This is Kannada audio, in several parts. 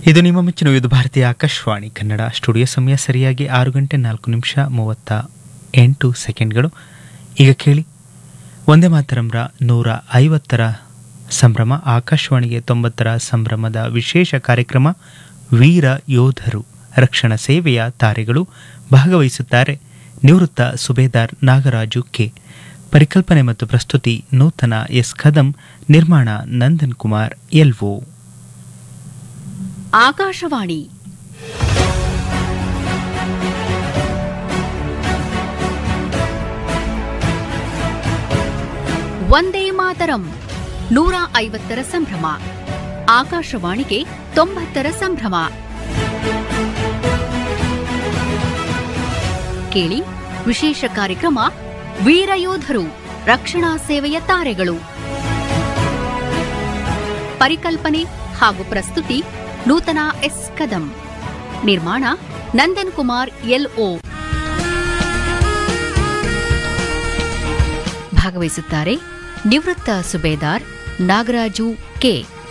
ಇದು ನಿಮ್ಮ ಮೆಚ್ಚಿನ ವಿವಿಧ ಭಾರತೀಯ ಆಕಾಶವಾಣಿ ಕನ್ನಡ ಸ್ಟುಡಿಯೋ ಸಮಯ ಸರಿಯಾಗಿ ಆರು ಗಂಟೆ ನಾಲ್ಕು ನಿಮಿಷ ಮೂವತ್ತ ಎಂಟು ಸೆಕೆಂಡ್ಗಳು ಈಗ ಕೇಳಿ ಒಂದೇ ಮಾತರಂರ ನೂರ ಐವತ್ತರ ಸಂಭ್ರಮ ಆಕಾಶವಾಣಿಗೆ ತೊಂಬತ್ತರ ಸಂಭ್ರಮದ ವಿಶೇಷ ಕಾರ್ಯಕ್ರಮ ವೀರ ಯೋಧರು ರಕ್ಷಣಾ ಸೇವೆಯ ತಾರೆಗಳು ಭಾಗವಹಿಸುತ್ತಾರೆ ನಿವೃತ್ತ ಸುಬೇದಾರ್ ನಾಗರಾಜು ಕೆ ಪರಿಕಲ್ಪನೆ ಮತ್ತು ಪ್ರಸ್ತುತಿ ನೂತನ ಎಸ್ ಕದಂ ನಿರ್ಮಾಣ ನಂದನ್ ಕುಮಾರ್ ಎಲ್ವೋ ಆಕಾಶವಾಣಿ ವಂದೇ ಮಾತರಂ ನೂರ ಐವತ್ತರ ಸಂಭ್ರಮ ಆಕಾಶವಾಣಿಗೆ ತೊಂಬತ್ತರ ಸಂಭ್ರಮ ಕೇಳಿ ವಿಶೇಷ ಕಾರ್ಯಕ್ರಮ ವೀರಯೋಧರು ರಕ್ಷಣಾ ಸೇವೆಯ ತಾರೆಗಳು ಪರಿಕಲ್ಪನೆ ಹಾಗೂ ಪ್ರಸ್ತುತಿ ನೂತನ ಎಸ್ ಕದಂ ನಿರ್ಮಾಣ ನಂದನ್ ಕುಮಾರ್ ಎಲ್ಒ ಭಾಗವಹಿಸುತ್ತಾರೆ ನಿವೃತ್ತ ಸುಬೇದಾರ್ ನಾಗರಾಜು ಕೆ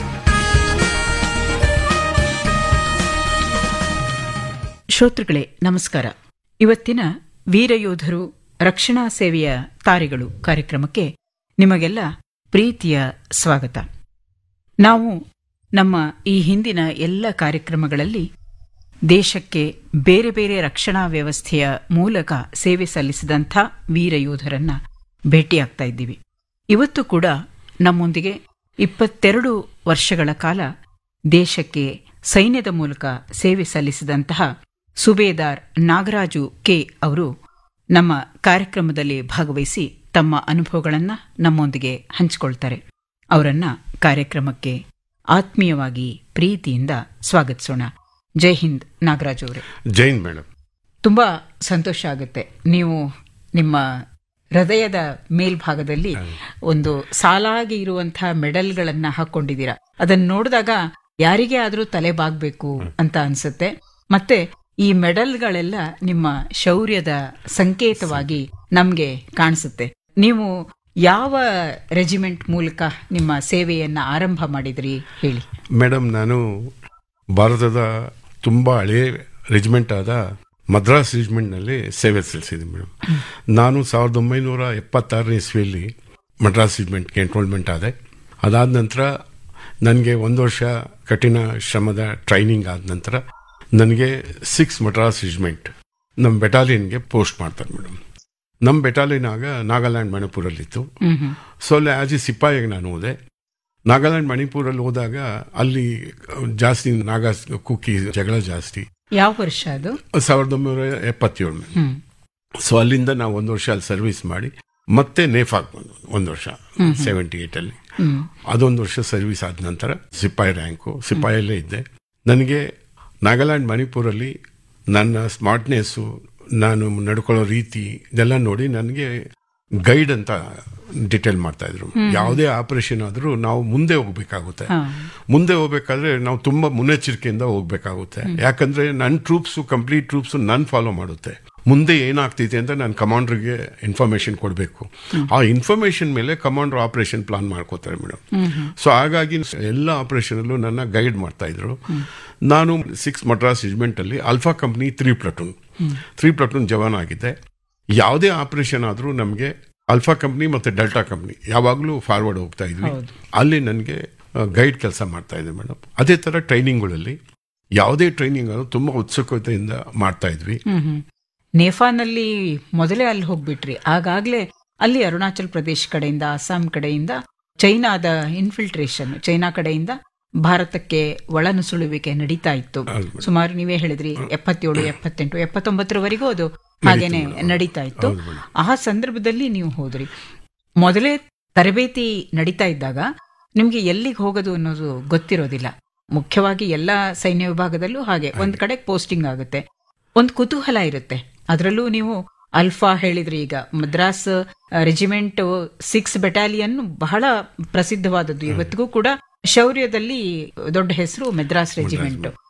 ಶ್ರೋತೃಗಳೇ ನಮಸ್ಕಾರ ಇವತ್ತಿನ ವೀರಯೋಧರು ರಕ್ಷಣಾ ಸೇವೆಯ ತಾರೆಗಳು ಕಾರ್ಯಕ್ರಮಕ್ಕೆ ನಿಮಗೆಲ್ಲ ಪ್ರೀತಿಯ ಸ್ವಾಗತ ನಾವು ನಮ್ಮ ಈ ಹಿಂದಿನ ಎಲ್ಲ ಕಾರ್ಯಕ್ರಮಗಳಲ್ಲಿ ದೇಶಕ್ಕೆ ಬೇರೆ ಬೇರೆ ರಕ್ಷಣಾ ವ್ಯವಸ್ಥೆಯ ಮೂಲಕ ಸೇವೆ ಸಲ್ಲಿಸಿದಂಥ ವೀರಯೋಧರನ್ನ ಭೇಟಿಯಾಗ್ತಾ ಇದ್ದೀವಿ ಇವತ್ತು ಕೂಡ ನಮ್ಮೊಂದಿಗೆ ಇಪ್ಪತ್ತೆರಡು ವರ್ಷಗಳ ಕಾಲ ದೇಶಕ್ಕೆ ಸೈನ್ಯದ ಮೂಲಕ ಸೇವೆ ಸಲ್ಲಿಸಿದಂತಹ ಸುಬೇದಾರ್ ನಾಗರಾಜು ಕೆ ಅವರು ನಮ್ಮ ಕಾರ್ಯಕ್ರಮದಲ್ಲಿ ಭಾಗವಹಿಸಿ ತಮ್ಮ ಅನುಭವಗಳನ್ನು ನಮ್ಮೊಂದಿಗೆ ಹಂಚಿಕೊಳ್ತಾರೆ ಅವರನ್ನ ಕಾರ್ಯಕ್ರಮಕ್ಕೆ ಆತ್ಮೀಯವಾಗಿ ಪ್ರೀತಿಯಿಂದ ಸ್ವಾಗತಿಸೋಣ ಜೈ ಹಿಂದ್ ನಾಗರಾಜು ಅವರೇ ಜೈನ್ ಮೇಡಮ್ ತುಂಬಾ ಸಂತೋಷ ಆಗುತ್ತೆ ನೀವು ನಿಮ್ಮ ಹೃದಯದ ಮೇಲ್ಭಾಗದಲ್ಲಿ ಒಂದು ಸಾಲಾಗಿ ಇರುವಂತಹ ಮೆಡಲ್ಗಳನ್ನ ಹಾಕೊಂಡಿದ್ದೀರಾ ಅದನ್ನ ನೋಡಿದಾಗ ಯಾರಿಗೇ ಆದ್ರೂ ತಲೆ ಬಾಗ್ಬೇಕು ಅಂತ ಅನ್ಸುತ್ತೆ ಮತ್ತೆ ಈ ಮೆಡಲ್ಗಳೆಲ್ಲ ನಿಮ್ಮ ಶೌರ್ಯದ ಸಂಕೇತವಾಗಿ ನಮ್ಗೆ ಕಾಣಿಸುತ್ತೆ ನೀವು ಯಾವ ರೆಜಿಮೆಂಟ್ ಮೂಲಕ ನಿಮ್ಮ ಸೇವೆಯನ್ನ ಆರಂಭ ಮಾಡಿದ್ರಿ ಹೇಳಿ ಮೇಡಮ್ ನಾನು ಭಾರತದ ತುಂಬ ಹಳೆಯ ರೆಜಿಮೆಂಟ್ ಆದ ಮದ್ರಾಸ್ ರೆಜಿಮೆಂಟ್ನಲ್ಲಿ ಸೇವೆ ಸಲ್ಲಿಸಿದ್ದೀನಿ ಮೇಡಮ್ ನಾನು ಸಾವಿರದ ಒಂಬೈನೂರ ಎಪ್ಪತ್ತಾರನೇ ಇಸ್ವಿಯಲ್ಲಿ ಮದ್ರಾಸ್ ರೆಜಿಮೆಂಟ್ಗೆ ಎನ್ರೋಲ್ಮೆಂಟ್ ಆದೆ ಅದಾದ ನಂತರ ನನಗೆ ಒಂದು ವರ್ಷ ಕಠಿಣ ಶ್ರಮದ ಟ್ರೈನಿಂಗ್ ಆದ ನಂತರ ನನಗೆ ಸಿಕ್ಸ್ ಮದ್ರಾಸ್ ರೆಜಿಮೆಂಟ್ ನಮ್ಮ ಬೆಟಾಲಿಯನ್ಗೆ ಪೋಸ್ಟ್ ಮಾಡ್ತಾರೆ ಮೇಡಮ್ ನಮ್ಮ ಬೆಟಾಲಿಯನ್ ಆಗ ನಾಗಾಲ್ಯಾಂಡ್ ಮಣಿಪುರಲ್ಲಿತ್ತು ಸೊ ಅಲ್ಲಿ ಆಸ್ ಎ ಸಿಪಾಯಿಗೆ ನಾನು ಹೋದೆ ನಾಗಾಲ್ಯಾಂಡ್ ಮಣಿಪುರಲ್ಲಿ ಹೋದಾಗ ಅಲ್ಲಿ ಜಾಸ್ತಿ ನಾಗಾ ಕುಕ್ಕಿ ಜಗಳ ಜಾಸ್ತಿ ಯಾವ ವರ್ಷ ಅದು ಸಾವಿರದ ಒಂಬೈನೂರ ಎಪ್ಪತ್ತೇಳು ಹ್ಮ್ ಸೊ ಅಲ್ಲಿಂದ ನಾವು ಒಂದು ವರ್ಷ ಅಲ್ಲಿ ಸರ್ವಿಸ್ ಮಾಡಿ ಮತ್ತೆ ನೇಫಾಕ್ ಬಂದು ಒಂದು ವರ್ಷ ಸೆವೆಂಟಿ ಏಟಲ್ಲಿ ಹ್ಮ್ ಅದೊಂದು ವರ್ಷ ಸರ್ವಿಸ್ ಆದ ನಂತರ ಸಿಪಾಯಿ ರ್ಯಾಂಕು ಸಿಪಾಯಲ್ಲೇ ಇದ್ದೆ ನನಗೆ ನಾಗಾಲ್ಯಾಂಡ್ ಮಣಿಪುರಲ್ಲಿ ನನ್ನ ಸ್ಮಾರ್ಟ್ನೆಸ್ಸು ನಾನು ನಡ್ಕೊಳ್ಳೋ ರೀತಿ ಇದೆಲ್ಲ ನೋಡಿ ನನಗೆ ಗೈಡ್ ಅಂತ ಡಿಟೇಲ್ ಮಾಡ್ತಾ ಇದ್ರು ಯಾವುದೇ ಆಪರೇಷನ್ ಆದ್ರೂ ನಾವು ಮುಂದೆ ಹೋಗ್ಬೇಕಾಗುತ್ತೆ ಹಾ. ಮುಂದೆ ಹೋಗ್ಬೇಕಾದ್ರೆ ನಾವು ತುಂಬಾ ಮುನ್ನೆಚ್ಚರಿಕೆಯಿಂದ ಹೋಗ್ಬೇಕಾಗುತ್ತೆ ಯಾಕಂದ್ರೆ ನನ್ನ ಟ್ರೂಪ್ಸ್ ಕಂಪ್ಲೀಟ್ ಟ್ರೂಪ್ಸ್ ನನ್ ಫಾಲೋ ಮಾಡುತ್ತೆ ಮುಂದೆ ಏನಾಗ್ತಿದೆ ಅಂತ ನಾನು ಕಮಾಂಡರ್ಗೆ ಇನ್ಫಾರ್ಮೇಶನ್ ಕೊಡಬೇಕು ಆ ಇನ್ಫಾರ್ಮೇಶನ್ ಮೇಲೆ ಕಮಾಂಡರ್ ಆಪರೇಷನ್ ಪ್ಲಾನ್ ಮಾಡ್ಕೋತಾರೆ ಮೇಡಮ್ ಸೊ ಹಾಗಾಗಿ ಎಲ್ಲ ಆಪರೇಷನ್ ಅಲ್ಲೂ ನನ್ನ ಗೈಡ್ ಮಾಡ್ತಾ ಇದ್ರು ನಾನು ಸಿಕ್ಸ್ ಮಡ್ರಾಸ್ ರೆಜಿಮೆಂಟ್ ಅಲ್ಲಿ alpha company three platoon three platoon jawan ಆಗಿದ್ದೆ ಯಾವುದೇ ಆಪರೇಷನ್ ಆದ್ರೂ ನಮಗೆ ಅಲ್ಫಾ ಕಂಪ್ನಿ ಮತ್ತೆ ಡೆಲ್ಟಾ ಕಂಪ್ನಿ ಯಾವಾಗಲೂ ಫಾರ್ವರ್ಡ್ ಹೋಗ್ತಾ ಇದ್ವಿ ಅಲ್ಲಿ ನನಗೆ ಗೈಡ್ ಕೆಲಸ ಮಾಡ್ತಾ ಇದ್ದೆ ಮೇಡಮ್ ಅದೇ ತರ ಟ್ರೈನಿಂಗ್ಗಳಲ್ಲಿ ಯಾವುದೇ ಟ್ರೈನಿಂಗ್ ಅನ್ನು ತುಂಬಾ ಉತ್ಸುಕತೆಯಿಂದ ಮಾಡ್ತಾ ಇದ್ವಿ ಹ್ಮ್ ಹ್ಮ್. ನೇಫಾನಲ್ಲಿ ಮೊದಲೇ ಅಲ್ಲಿ ಹೋಗ್ಬಿಟ್ರಿ ಆಗಾಗ್ಲೇ ಅಲ್ಲಿ ಅರುಣಾಚಲ್ ಪ್ರದೇಶ್ ಕಡೆಯಿಂದ ಅಸ್ಸಾಂ ಕಡೆಯಿಂದ ಚೈನಾದ ಇನ್ಫಿಲ್ಟ್ರೇಷನ್ ಚೈನಾ ಕಡೆಯಿಂದ ಭಾರತಕ್ಕೆ ಒಳನುಸುಳುವಿಕೆ ನಡೀತಾ ಇತ್ತು ಹೌದು. ಸುಮಾರು ನೀವೇ ಹೇಳಿದ್ರಿ ಎಪ್ಪತ್ತೇಳು ಎಪ್ಪತ್ತೆಂಟು ಎಪ್ಪತ್ತೊಂಬತ್ತರವರೆಗೂ ಅದು ಹಾಗೇನೆ ನಡೀತಾ ಇತ್ತು ಹೌದು ಮೇಡಮ್. ಆ ಸಂದರ್ಭದಲ್ಲಿ ನೀವು ಹೋದ್ರಿ ಮೊದಲೇ ತರಬೇತಿ ನಡೀತಾ ಇದ್ದಾಗ ನಿಮ್ಗೆ ಎಲ್ಲಿಗೆ ಹೋಗೋದು ಅನ್ನೋದು ಗೊತ್ತಿರೋದಿಲ್ಲ ಮುಖ್ಯವಾಗಿ ಎಲ್ಲಾ ಸೈನ್ಯ ವಿಭಾಗದಲ್ಲೂ ಹಾಗೆ ಒಂದ್ ಕಡೆ ಪೋಸ್ಟಿಂಗ್ ಆಗುತ್ತೆ ಒಂದ್ ಕುತೂಹಲ ಇರುತ್ತೆ ಅದರಲ್ಲೂ ನೀವು ಅಲ್ಫಾ ಹೇಳಿದ್ರಿ ಈಗ ಮದ್ರಾಸ್ ರೆಜಿಮೆಂಟ್ ಸಿಕ್ಸ್ ಬೆಟಾಲಿಯನ್ ಬಹಳ ಪ್ರಸಿದ್ಧವಾದದ್ದು ಇವತ್ತಿಗೂ ಕೂಡ ಶೌರ್ಯದಲ್ಲಿ ದೊಡ್ಡ ಹೆಸರು ಮದ್ರಾಸ್ ರೆಜಿಮೆಂಟ್